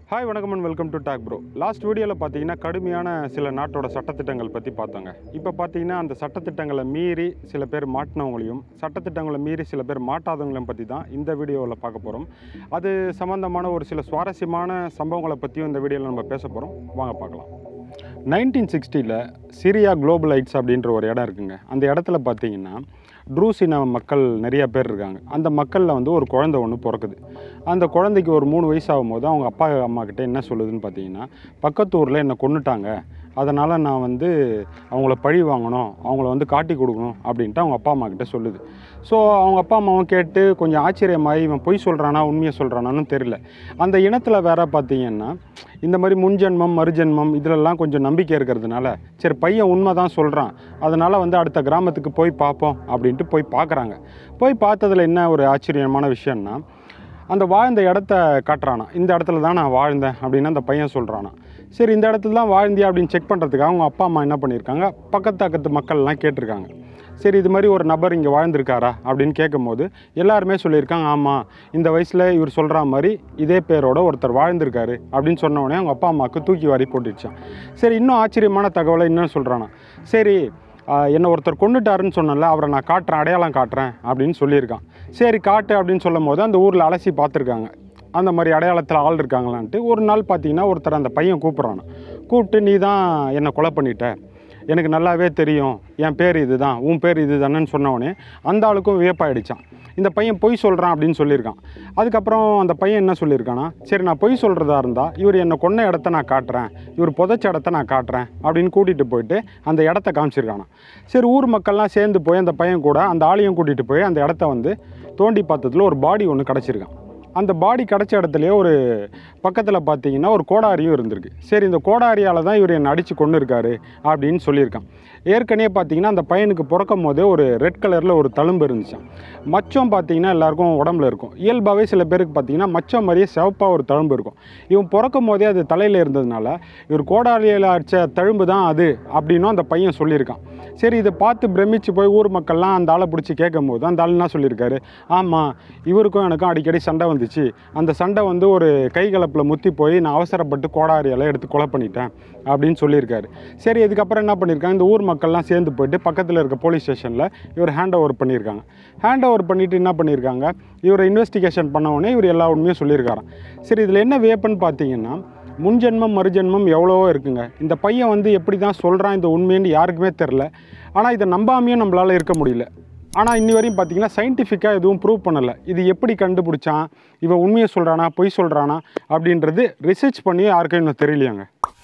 hi வணக்கம் and welcome to talk bro last வீடியோவில் பார்த்தீங்கன்னா கடுமையான சில நாட்டோட சட்டத்திட்டங்கள் பற்றி பார்த்தோங்க இப்போ பார்த்தீங்கன்னா அந்த சட்டத்திட்டங்களை மீறி சில பேர் மாட்டினவங்களையும் சட்டத்திட்டங்களை மீறி சில பேர் மாட்டாதவங்களையும் பற்றி தான் இந்த வீடியோவில் பார்க்க போகிறோம் அது சம்மந்தமான ஒரு சில சுவாரஸ்யமான சம்பவங்களை பற்றியும் இந்த வீடியோவில் நம்ம பேச போகிறோம் வாங்க பார்க்கலாம் நைன்டீன் சிக்ஸ்டியில் சிரியா குளோபலைட்ஸ் அப்படின்ற ஒரு இடம் இருக்குங்க அந்த இடத்துல பார்த்தீங்கன்னா ட்ரூசின மக்கள் நிறைய பேர் இருக்காங்க அந்த மக்களில் வந்து ஒரு குழந்தை ஒன்று பிறக்குது அந்த குழந்தைக்கு ஒரு மூணு வயசு ஆகும்போது அவங்க அப்பா அம்மா கிட்ட என்ன சொல்லுதுன்னு பார்த்தீங்கன்னா பக்கத்து ஊரில் என்னை கொன்னுட்டாங்க அதனால் நான் வந்து அவங்கள பழி வாங்கணும் அவங்கள வந்து காட்டி கொடுக்கணும் அப்படின்ட்டு அவங்க அப்பா அம்மா கிட்ட சொல்லுது ஸோ அவங்க அப்பா அம்மாவும் கேட்டு கொஞ்சம் ஆச்சரியமாகி இவன் பொய் சொல்கிறானா உண்மையை சொல்கிறானான்னு தெரியல அந்த இனத்தில் வேற பார்த்தீங்கன்னா இந்த மாதிரி முன்ஜென்மம் மறுஜென்மம் இதிலெல்லாம் கொஞ்சம் நம்பிக்கை இருக்கிறதுனால சரி பையன் உண்மை தான் சொல்கிறான் அதனால் வந்து அடுத்த கிராமத்துக்கு போய் பார்ப்போம் அப்படின்ட்டு போய் பார்க்குறாங்க போய் பார்த்ததுல என்ன ஒரு ஆச்சரியமான விஷயம்னா அந்த வாழ்ந்த இடத்த காட்டுறானா இந்த இடத்துல தான் நான் வாழ்ந்தேன் அப்படின்னு அந்த பையன் சொல்கிறானா சரி இந்த இடத்துல தான் வாழ்ந்தியா அப்படின்னு செக் பண்ணுறதுக்காக அவங்க அப்பா அம்மா என்ன பண்ணியிருக்காங்க பக்கத்து பக்கத்து மக்கள்லாம் கேட்டிருக்காங்க சரி இது மாதிரி ஒரு நபர் இங்கே வாழ்ந்திருக்காரா அப்படின்னு கேட்கும்போது எல்லாருமே சொல்லியிருக்காங்க ஆமாம் இந்த வயசில் இவர் சொல்கிற மாதிரி இதே பேரோட ஒருத்தர் வாழ்ந்திருக்காரு அப்படின்னு சொன்ன உடனே அவங்க அப்பா அம்மாவுக்கு தூக்கி வாரி போட்டுடுச்சான் சரி இன்னும் ஆச்சரியமான தகவலை என்னன்னு சொல்கிறானா சரி ஆஹ், என்னை ஒருத்தர் கொண்டுட்டாருன்னு சொன்னல அவரை நான் காட்டுறேன் அடையாளம் காட்டுறேன் அப்படின்னு சொல்லியிருக்கான் சரி காட்டு அப்படின்னு சொல்லும் போது அந்த ஊரில் அலசி பார்த்துருக்காங்க அந்த மாதிரி அடையாளத்தில் ஆள் இருக்காங்களான்ட்டு ஒரு நாள் பார்த்தீங்கன்னா ஒருத்தர் அந்த பையன் கூப்பிட்றான் கூப்பிட்டு நீ தான் என்னை கொலை பண்ணிட்ட எனக்கு நல்லாவே தெரியும் என் பேர் இது தான் உன் பேர் இது தானேன்னு சொன்னவொடனே அந்த ஆளுக்கும் வியப்பாயிடுச்சான் இந்த பையன் பொய் சொல்கிறான் அப்படின்னு சொல்லியிருக்கான் அதுக்கப்புறம் அந்த பையன் என்ன சொல்லியிருக்கானா சரி நான் பொய் சொல்கிறதா இருந்தால் இவர் என்னை கொன்ன இடத்த நான் காட்டுறேன் இவர் புதைச்ச இடத்த நான் காட்டுறேன் அப்படின்னு கூட்டிகிட்டு போயிட்டு அந்த இடத்த காமிச்சிருக்கானா சரி ஊர் மக்கள்லாம் சேர்ந்து போய் அந்த பையன் கூட அந்த ஆளையும் கூட்டிகிட்டு போய் அந்த இடத்த வந்து தோண்டி பார்த்ததுல ஒரு பாடி ஒன்று கிடச்சிருக்கான் அந்த பாடி கிடச்ச இடத்துலையே ஒரு பக்கத்தில் பார்த்தீங்கன்னா ஒரு கோடாரியும் இருந்திருக்கு சரி இந்த கோடாரியால் தான் இவர் என்னை அடித்து கொண்டு இருக்காரு அப்படின்னு சொல்லியிருக்கான் ஏற்கனவே பார்த்தீங்கன்னா அந்த பையனுக்கு பிறக்கும் போதே ஒரு ரெட் கலரில் ஒரு தழும்பு இருந்துச்சான் மச்சம் பார்த்தீங்கன்னா எல்லாருக்கும் உடம்புல இருக்கும் இயல்பாகவே சில பேருக்கு பார்த்தீங்கன்னா மச்சம் மாதிரியே சிவப்பாக ஒரு தழும்பு இருக்கும் இவன் பிறக்கும் போதே அது தலையில் இருந்ததுனால இவர் கோடாரியில் அடித்த தழும்பு தான் அது அப்படின்னும் அந்த பையன் சொல்லியிருக்கான் சரி இதை பார்த்து பிரமிச்சு போய் ஊர் மக்கள்லாம் அந்த ஆளை பிடிச்சி கேட்கும் போது அந்த ஆள் என்ன சொல்லியிருக்காரு ஆமாம் இவருக்கும் எனக்கும் அடிக்கடி சண்டை வந்துச்சு அந்த சண்டை வந்து ஒரு கைகலப்பில் முத்தி போய் நான் அவசரப்பட்டு கோடாரியெல்லாம் எடுத்து கொலை பண்ணிட்டேன் அப்படின்னு சொல்லியிருக்காரு சரி இதுக்கப்புறம் என்ன பண்ணியிருக்காங்க இந்த ஊர் மக்கள்லாம் சேர்ந்து போயிட்டு பக்கத்தில் இருக்க போலீஸ் ஸ்டேஷனில் இவர் ஹேண்ட் ஓவர் பண்ணியிருக்காங்க ஹேண்ட் ஓவர் பண்ணிவிட்டு என்ன பண்ணியிருக்காங்க இவரை இன்வெஸ்டிகேஷன் பண்ண உடனே இவர் எல்லா உண்மையும் சொல்லியிருக்காராம் சரி இதில் என்ன வியப்புன்னு பார்த்தீங்கன்னா முன்ஜென்மம் மறுஜென்மம் எவ்வளவோ இருக்குங்க இந்த பையன் வந்து எப்படி தான் சொல்கிறான் இந்த உண்மைன்னு யாருக்குமே தெரில ஆனால் இதை நம்பாமையும் நம்மளால் இருக்க முடியல ஆனால் இன்னி வரையும் பார்த்தீங்கன்னா சயின்டிஃபிக்காக எதுவும் ப்ரூவ் பண்ணலை இது எப்படி கண்டுபிடிச்சான் இவன் உண்மையை சொல்கிறானா பொய் சொல்கிறானா அப்படின்றது ரிசர்ச் பண்ணி யாருக்கும் இன்னும் தெரியலையாங்க